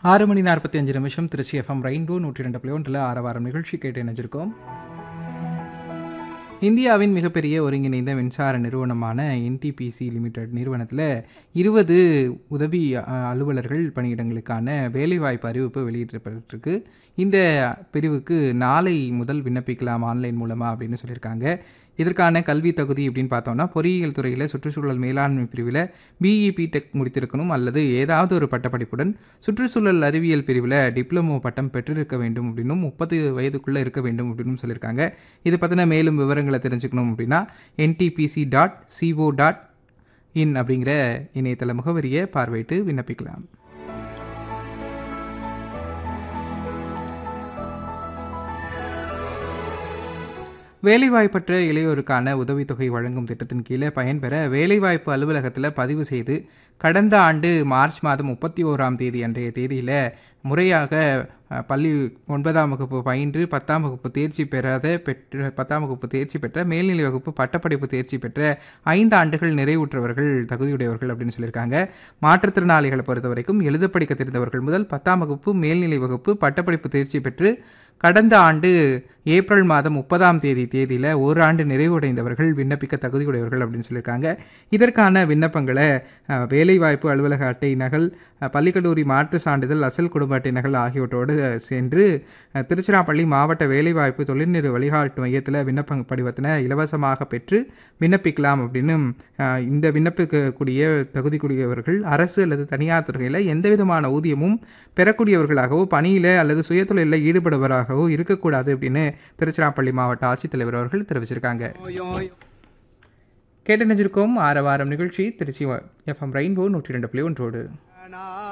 ஆறு மணி நாற்பத்தி அஞ்சு நிமிஷம் திருச்சி எஃப்எம் ரெயின்போ நூற்றி ரெண்டு புள்ளி ஒன்றில் ஆறு வாரம் நிகழ்ச்சி கேட்டு இணைஞ்சிருக்கோம் இந்தியாவின் மிகப்பெரிய ஒருங்கிணைந்த மின்சார நிறுவனமான என்டிபிசி லிமிடெட் நிறுவனத்தில் இருபது உதவி அ, அலுவலர்கள் பணியிடங்களுக்கான வேலைவாய்ப்பு அறிவிப்பு வெளியிடப்பட்டிருக்கு இந்த பிரிவுக்கு நாளை முதல் விண்ணப்பிக்கலாம் ஆன்லைன் மூலமாக அப்படின்னு சொல்லியிருக்காங்க இதற்கான கல்வி தகுதி அப்படின்னு பார்த்தோம்னா பொறியியல் துறையில் சுற்றுச்சூழல் மேலாண்மை பிரிவில் பிஇ டெக் முடித்திருக்கணும் அல்லது ஏதாவது ஒரு பட்டப்படிப்புடன் சுற்றுச்சூழல் அறிவியல் பிரிவில் டிப்ளமோ பட்டம் பெற்றிருக்க வேண்டும் அப்படின்னும் முப்பது வயதுக்குள்ளே இருக்க வேண்டும் அப்படின்னு சொல்லியிருக்காங்க இது பற்றின மேலும் விவரங்களை தெரிஞ்சுக்கணும் அப்படின்னா NTPC dot CO dot in அப்படிங்கிற இணையதள முகவரியை பார்வையிட்டு விண்ணப்பிக்கலாம் வேலைவாய்ப்பற்ற இளையோருக்கான உதவித்தொகை வழங்கும் திட்டத்தின் கீழே பயன்பெற வேலைவாய்ப்பு அலுவலகத்தில் பதிவு செய்து கடந்த ஆண்டு மார்ச் மாதம் முப்பத்தி ஓராம் தேதி அன்றைய தேதியில் முறையாக அஹ், பள்ளி ஒன்பதாம் வகுப்பு பயின்று பத்தாம் வகுப்பு தேர்ச்சி பெறாத பெற்ற பத்தாம் வகுப்பு தேர்ச்சி பெற்ற மேல்நிலை வகுப்பு பட்டப்படிப்பு தேர்ச்சி பெற்ற ஐந்து ஆண்டுகள் நிறைவுற்றவர்கள் தகுதியுடையவர்கள் அப்படின்னு சொல்லியிருக்காங்க மாற்றுத்திறனாளிகளை பொறுத்த வரைக்கும் எழுத படிக்க தெரிந்தவர்கள் முதல் பத்தாம் வகுப்பு மேல்நிலை வகுப்பு பட்டப்படிப்பு தேர்ச்சி பெற்று கடந்த ஆண்டு ஏப்ரல் மாதம் முப்பதாம் தேதி தேதியில் ஓராண்டு நிறைவடைந்தவர்கள் விண்ணப்பிக்க தகுதியுடையவர்கள் அப்படின்னு சொல்லியிருக்காங்க இதற்கான விண்ணப்பங்களை அஹ், வேலைவாய்ப்பு அலுவலக அட்டை நகல் அஹ், பள்ளிக்கல்லூரி மாற்று சான்றிதழ் அசல் குடும்ப அட்டை நகல் ஆகியவற்றோடு அஹ், சென்று அஹ், திருச்சிராப்பள்ளி மாவட்ட வேலைவாய்ப்பு தொழில்நெறி வழிகாட்டு மையத்தில் விண்ணப்ப படிவத்தினை இலவசமாக பெற்று விண்ணப்பிக்கலாம் அப்படின்னு அஹ், இந்த விண்ணப்பிக்கக்கூடிய தகுதிக்குரியவர்கள் அரசு அல்லது தனியார் துறையில் எந்த விதமான ஊதியமும் பெறக்கூடியவர்களாகவோ பணியில் அல்லது சுயதொழிலில் ஈடுபடுவராகவோ இருக்கக்கூடாது அப்படின்னு திருச்சிராப்பள்ளி மாவட்ட ஆட்சித்தலைவர் அவர்கள் தெரிவிச்சிருக்காங்க கேட்டு நினைஞ்சிருக்கோம் ஆற வாரம் நிகழ்ச்சி திருச்சி எஃப்எம் ரெயின்போ நூற்றி ரெண்டு புள்ளி ஒன்றோடு